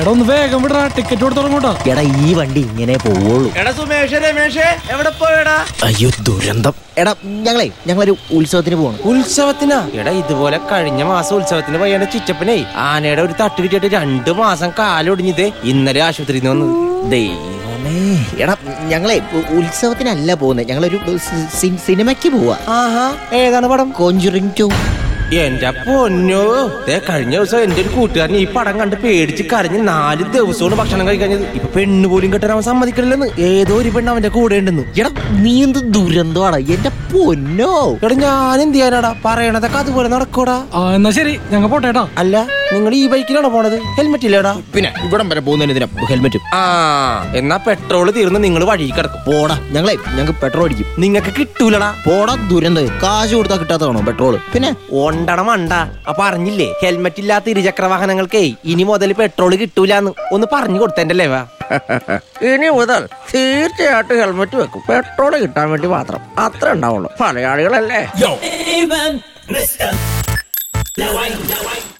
എടാ ഒന്ന് വേഗം വിടറാ ടിക്കറ്റ് കൊടുത്ത് തുടങ്ങോട്ടോ എടാ ഈ വണ്ടി ഇങ്ങനെ പോവുള്ളൂ എടാ സുമേഷ് രമേഷ് എവിടെ പോയടാ അയ്യോ ദുരന്തം എടാ ഞങ്ങളെ ഞങ്ങളൊരു ഉത്സവത്തിന് പോകണം ഉത്സവത്തിനാ എടാ ഇതുപോലെ കഴിഞ്ഞ മാസം ഉത്സവത്തിന് പോയ ചിറ്റപ്പനെ ആനയുടെ ഒരു തട്ട് കിട്ടിയിട്ട് രണ്ടു മാസം കാലൊടിഞ്ഞത് ഇന്നലെ ആശുപത്രിയിൽ നിന്ന് വന്നത് ദൈവമേ എടാ ഞങ്ങളെ ഉ- ഉത്സവത്തിനല്ല പോകുന്നത് ഞങ്ങളൊരു സി- സി- സിനിമയ്ക്ക് പോവാ ആഹാ ഏതാണ് പടം കോഞ്ചുറിങ് ടു എന്റെ പൊന്നോ ദേ കഴിഞ്ഞ ദിവസം എന്റെ ഒരു കൂട്ടുകാരൻ ഈ പടം കണ്ട് പേടിച്ച് കരഞ്ഞ് നാല് ദിവസമാണ് ഭക്ഷണം കഴിക്കാഞ്ഞത് ഇപ്പൊ പെണ്ണ് പോലും കെട്ടാൻ അവൻ സമ്മതിക്കണില്ലെന്ന് ഏതോ ഒരു പെണ്ണ് അവന്റെ കൂടെ ഉണ്ടെന്ന് എടാ നീ എന്ത് ദുരന്തമാണ് എന്റെ പൊന്നോ എടാ ഞാൻ എന്ത് ചെയ്യാനാടാ പറയണതൊക്കെ അതുപോലെ നടക്കൂടാ ആ എന്നാ ശരി ഞങ്ങൾ പോട്ടെ കേട്ടോ അല്ല നിങ്ങൾ ഈ ബൈക്കിലാണോ പോണത് ഹെൽമെറ്റ് ഇല്ലേടാ പിന്നെ ഇവിടം വരെ പോകുന്നതിന് ഇതിനാ ഹെൽമെറ്റും ആ എന്നാ പെട്രോൾ തീർന്ന് നിങ്ങൾ വഴി കിടക്കും പോടാ ഞങ്ങളെ ഞങ്ങൾക്ക് പെട്രോൾ അടിക്കും നിങ്ങക്ക് കിട്ടൂലടാ പോടാ ദുരന്തം കാശ് കൊടുത്താൽ കിട്ടാത്തതാണോ പെട്രോൾ പിന്നെ ഒണ്ടട മണ്ട അപ്പൊ അറിഞ്ഞില്ലേ ഹെൽമെറ്റ് ഇല്ലാത്ത ഇരുചക്ര വാഹനങ്ങൾക്കേ ഇനി മുതൽ പെട്രോൾ കിട്ടൂലെന്ന് ഒന്ന് പറഞ്ഞു കൊടുത്തന്റെ ലേവാ ഇനി മുതൽ തീർച്ചയായിട്ടും ഹെൽമെറ്റ് വെക്കും പെട്രോൾ കിട്ടാൻ വേണ്ടി മാത്രം അത്ര ഉണ്ടാവുള്ളൂ മലയാളികളല്ലേ